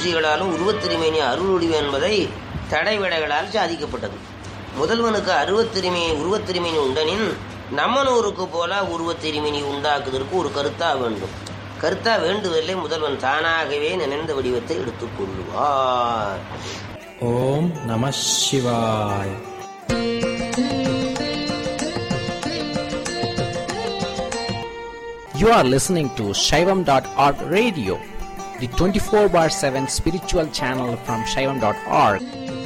ஊசிகளாலும் உருவத்திருமேனி அருளுடிவு என்பதை தடைவிடைகளால் சாதிக்கப்பட்டது முதல்வனுக்கு அருவத்திருமேனி உருவத்திருமேனி உண்டனின் நம்மனூருக்கு போல உருவத்திருமேனி உண்டாக்குவதற்கு ஒரு கருத்தா வேண்டும் கருத்தா வேண்டுவதில்லை முதல்வன் தானாகவே நினைந்த வடிவத்தை எடுத்துக் கொள்ளுவார் ஓம் நம சிவாய் You are listening to Shaivam.org radio, the 24 bar 7 spiritual channel from Shaivam.org.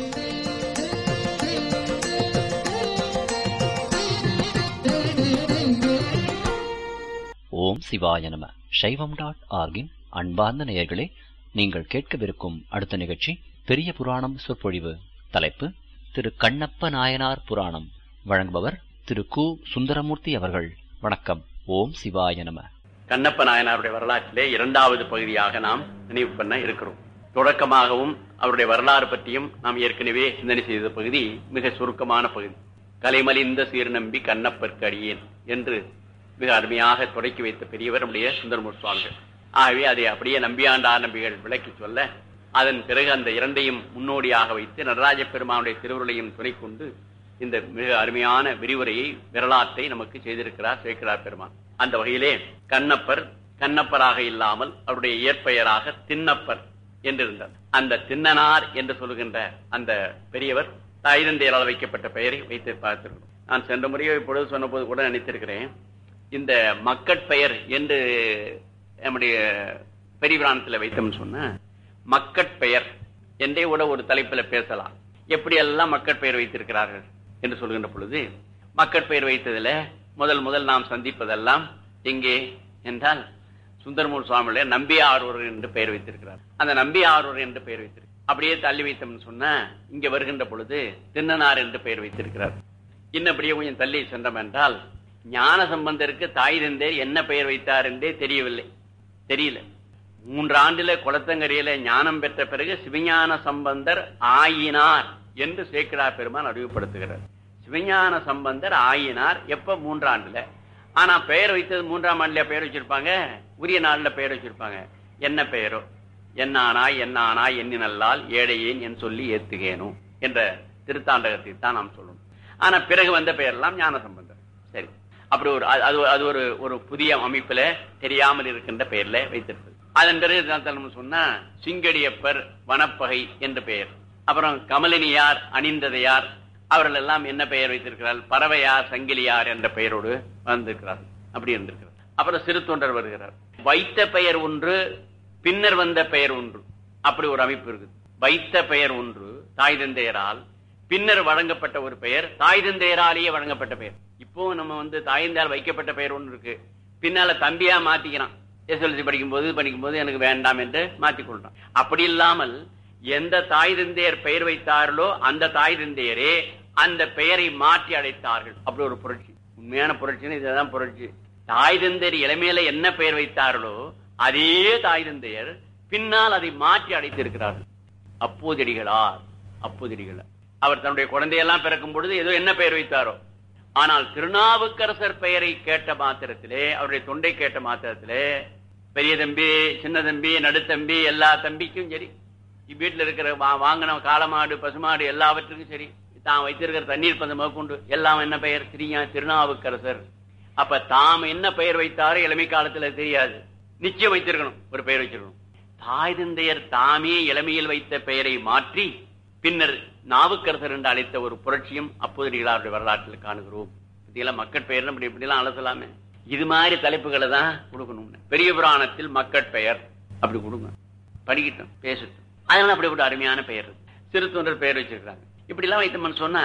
ஓம் சிவாய நம சைவம் டாட் ஆர்கின் அன்பார்ந்த நேயர்களே நீங்கள் கேட்கவிருக்கும் அடுத்த நிகழ்ச்சி பெரிய புராணம் சொற்பொழிவு தலைப்பு திரு கண்ணப்ப நாயனார் புராணம் வழங்குபவர் திரு கு சுந்தரமூர்த்தி அவர்கள் வணக்கம் ஓம் சிவாய நம கண்ணப்ப நாயனாருடைய வரலாற்றிலே இரண்டாவது பகுதியாக நாம் நினைவு பண்ண இருக்கிறோம் தொடக்கமாகவும் அவருடைய வரலாறு பற்றியும் நாம் ஏற்கனவே சிந்தனை செய்த பகுதி மிக சுருக்கமான பகுதி கலைமலிந்த சீர்நம்பி கண்ணப்பற்கு அடியேன் என்று மிக அருமையாக தொடக்கி வைத்த பெரியவர் நம்முடைய சுந்தரமூர் சுவாமிகள் ஆகவே அதை அப்படியே நம்பியாண்டார் நம்பிகள் விளக்கி சொல்ல அதன் பிறகு அந்த இரண்டையும் முன்னோடியாக வைத்து நடராஜ பெருமானுடைய திருவுருளையும் துணை கொண்டு இந்த மிக அருமையான விரிவுரையை வரலாற்றை நமக்கு செய்திருக்கிறார் சேக்கிரார் பெருமான் அந்த வகையிலே கண்ணப்பர் கண்ணப்பராக இல்லாமல் அவருடைய இயற்பெயராக திண்ணப்பர் என்றிருந்தார் அந்த திண்ணனார் என்று சொல்லுகின்ற அந்த பெரியவர் தாய்தந்தையரால் வைக்கப்பட்ட பெயரை வைத்து பார்த்திருக்கிறோம் நான் சென்ற முறையோ இப்பொழுது சொன்னபோது கூட நினைத்திருக்கிறேன் இந்த மக்கட்பெயர் என்று நம்முடைய பெரியபிராணத்தில் வைத்தோம்னு சொன்ன மக்கட்பெயர் என்றே கூட ஒரு தலைப்பில் பேசலாம் எப்படியெல்லாம் மக்கட்பெயர் வைத்திருக்கிறார்கள் என்று சொல்கின்ற பொழுது மக்கட்பெயர் வைத்ததில் முதல் முதல் நாம் சந்திப்பதெல்லாம் எங்கே என்றால் சுந்தரமூர் சுவாமியுடைய நம்பி ஆரூர் என்று பெயர் வைத்திருக்கிறார் அந்த நம்பி ஆரூர் என்று பெயர் வைத்திருக்கிறார் அப்படியே தள்ளி வைத்தோம்னு சொன்னா இங்க வருகின்ற பொழுது தின்னனார் என்று பெயர் வைத்திருக்கிறார் இன்னும் அப்படியே கொஞ்சம் தள்ளி சென்றோம் என்றால் ஞான சம்பந்தருக்கு தாய் தந்தையர் என்ன பெயர் வைத்தார் என்றே தெரியவில்லை தெரியல மூன்று ஆண்டுல குளத்தங்கரையில ஞானம் பெற்ற பிறகு சிவஞான சம்பந்தர் ஆயினார் என்று சேக்கிரா பெருமான் அறிவுப்படுத்துகிறார் சிவஞான சம்பந்தர் ஆயினார் எப்ப மூன்றாண்டுல ஆனா பெயர் வைத்தது மூன்றாம் ஆண்டுல பெயர் வச்சிருப்பாங்க உரிய நாள்ல பெயர் வச்சிருப்பாங்க என்ன பெயரோ என்னானாய் என்னானாய் எண்ணி நல்லால் ஏழையேன் என் சொல்லி ஏத்துகேனும் என்ற திருத்தாண்டகத்தை தான் நாம் சொல்லணும் ஆனா பிறகு வந்த பெயரெல்லாம் ஞான சம்பந்தர் சரி அப்படி ஒரு அது அது ஒரு ஒரு புதிய அமைப்புல தெரியாமல் இருக்கின்ற பெயர்ல வைத்திருப்பது அதன் பிறகு நம்ம சொன்னா சிங்கடியப்பர் வனப்பகை என்று பெயர் அப்புறம் கமலினியார் அணிந்ததையார் அவர்கள் எல்லாம் என்ன பெயர் வைத்திருக்கிறார் பறவையார் சங்கிலியார் என்ற பெயரோடு வந்திருக்கிறார் அப்படி இருந்திருக்கிறார் அப்புறம் சிறு தொண்டர் வருகிறார் வைத்த பெயர் ஒன்று பின்னர் வந்த பெயர் ஒன்று அப்படி ஒரு அமைப்பு இருக்குது வைத்த பெயர் ஒன்று தாய் தந்தையரால் பின்னர் வழங்கப்பட்ட ஒரு பெயர் தாய் தந்தையராலேயே வழங்கப்பட்ட பெயர் இப்போ நம்ம வந்து தாய்ந்தால் வைக்கப்பட்ட பெயர் ஒன்று இருக்கு பின்னால தம்பியா மாத்திக்கிறான் எஸ்எல்சி படிக்கும் போது படிக்கும் போது எனக்கு வேண்டாம் என்று மாத்திக் கொள்றான் அப்படி இல்லாமல் எந்த தாய் தந்தையர் பெயர் வைத்தார்களோ அந்த தாய் தந்தையரே அந்த பெயரை மாற்றி அழைத்தார்கள் அப்படி ஒரு புரட்சி உண்மையான புரட்சின்னு இதுதான் புரட்சி தாய் தந்தையர் இளமையில என்ன பெயர் வைத்தார்களோ அதே தாய் தந்தையர் பின்னால் அதை மாற்றி அழைத்திருக்கிறார்கள் அப்போதடிகளார் அப்போதடிகளார் அவர் தன்னுடைய குழந்தையெல்லாம் பிறக்கும் பொழுது ஏதோ என்ன பெயர் வைத்தாரோ ஆனால் திருநாவுக்கரசர் பெயரை கேட்ட மாத்திரத்திலே அவருடைய தொண்டை கேட்ட மாத்திரத்திலே பெரிய தம்பி சின்ன தம்பி நடுத்தம்பி எல்லா தம்பிக்கும் சரி வீட்டில் இருக்கிற வாங்கின காளமாடு பசுமாடு எல்லாவற்றுக்கும் சரி தான் வைத்திருக்கிற தண்ணீர் பந்தம் கொண்டு எல்லாம் என்ன பெயர் திரியா திருநாவுக்கரசர் அப்ப தாம் என்ன பெயர் வைத்தாரோ இளமை காலத்துல தெரியாது நிச்சயம் வைத்திருக்கணும் ஒரு பெயர் வச்சிருக்கணும் தாய் தந்தையர் தாமே இளமையில் வைத்த பெயரை மாற்றி பின்னர் நாவுக்கரசர் என்று அழைத்த ஒரு புரட்சியும் அப்போதைய வரலாற்றில் காணுகிறோம் இதெல்லாம் மக்கள் பெயர் இப்படி இப்படிலாம் அலசலாமே இது மாதிரி தலைப்புகளை தான் கொடுக்கணும் பெரிய புராணத்தில் மக்கள் பெயர் அப்படி கொடுங்க படிக்கட்டும் பேசட்டும் அதனால அப்படி ஒரு அருமையான பெயர் சிறு தொண்டர் பெயர் வச்சிருக்காங்க இப்படி எல்லாம் வைத்தோம்னு சொன்னா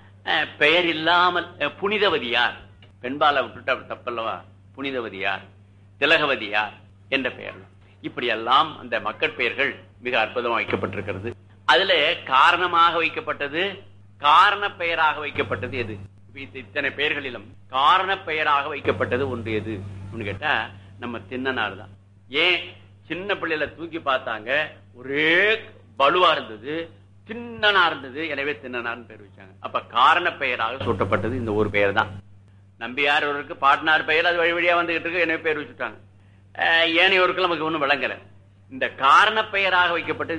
பெயர் இல்லாமல் புனிதவதியார் பெண்பாலை விட்டுட்டு தப்பல்லவா புனிதவதியார் திலகவதியார் என்ற பெயர் இப்படி எல்லாம் அந்த மக்கள் பெயர்கள் மிக அற்புதமாக வைக்கப்பட்டிருக்கிறது அதுல காரணமாக வைக்கப்பட்டது காரண பெயராக வைக்கப்பட்டது எது இத்தனை பெயர்களிலும் காரண பெயராக வைக்கப்பட்டது ஒன்று எது கேட்டா நம்ம தின்னனார் தான் ஏன் சின்ன பிள்ளையில தூக்கி பார்த்தாங்க ஒரே பலுவா இருந்தது தின்னனா இருந்தது எனவே தின்னனார்னு பேர் வச்சாங்க அப்ப காரண பெயராக சூட்டப்பட்டது இந்த ஒரு பெயர் தான் நம்பியார் ஒருக்கு பாட்னார் பெயர் அது வழி வழியா வந்துகிட்டு இருக்கு எனவே பேர் வச்சுட்டாங்க ஏனையோருக்கு நமக்கு ஒன்றும் விளங்கல இந்த காரண பெயராக வைக்கப்பட்டது